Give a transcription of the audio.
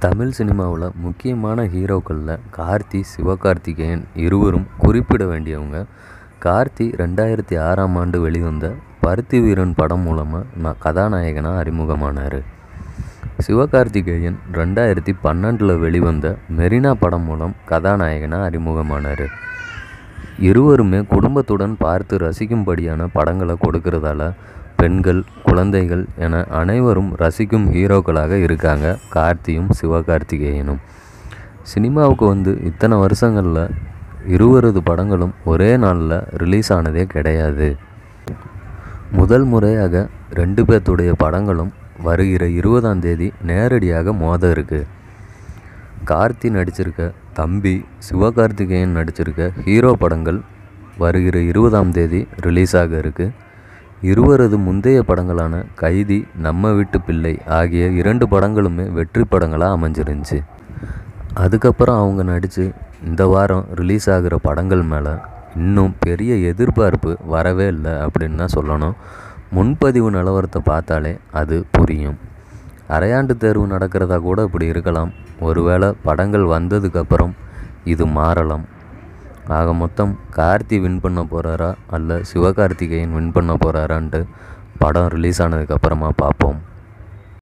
தமிழ் சினிமாவில் முக்கியமான ஹீரோக்களில் கார்த்தி சிவகார்த்திகேயன் இருவரும் குறிப்பிட வேண்டியவங்க கார்த்தி ரெண்டாயிரத்தி ஆறாம் ஆண்டு வெளிவந்த பருத்தி வீரன் படம் மூலமாக நான் கதாநாயகனாக அறிமுகமானார் சிவகார்த்திகேயன் ரெண்டாயிரத்தி பன்னெண்டில் வெளிவந்த மெரினா படம் மூலம் கதாநாயகனாக அறிமுகமானார் இருவருமே குடும்பத்துடன் பார்த்து ரசிக்கும்படியான படங்களை கொடுக்கறதால பெண்கள் குழந்தைகள் என அனைவரும் ரசிக்கும் ஹீரோக்களாக இருக்காங்க கார்த்தியும் சிவகார்த்திகேயனும் சினிமாவுக்கு வந்து இத்தனை வருஷங்களில் இருவரது படங்களும் ஒரே நாளில் ரிலீஸ் ஆனதே கிடையாது முதல் முறையாக ரெண்டு பேர்த்துடைய படங்களும் வருகிற இருபதாம் தேதி நேரடியாக மோத இருக்கு கார்த்தி நடிச்சிருக்க தம்பி சிவகார்த்திகேயன் நடிச்சிருக்க ஹீரோ படங்கள் வருகிற இருபதாம் தேதி ரிலீஸ் ஆக இருக்கு இருவரது முந்தைய படங்களான கைதி நம்ம வீட்டு பிள்ளை ஆகிய இரண்டு படங்களுமே வெற்றி படங்களாக அமைஞ்சிருந்துச்சு அதுக்கப்புறம் அவங்க நடித்து இந்த வாரம் ரிலீஸ் ஆகிற படங்கள் மேலே இன்னும் பெரிய எதிர்பார்ப்பு வரவே இல்லை அப்படின்னு தான் சொல்லணும் முன்பதிவு நிலவரத்தை பார்த்தாலே அது புரியும் அரையாண்டு தேர்வு நடக்கிறதா கூட இப்படி இருக்கலாம் ஒருவேளை படங்கள் வந்ததுக்கப்புறம் இது மாறலாம் ஆக மொத்தம் கார்த்தி வின் பண்ண போகிறாரா அல்ல சிவகார்த்திகேயன் வின் பண்ண போகிறாரான்ட்டு படம் ரிலீஸ் ஆனதுக்கப்புறமா பார்ப்போம்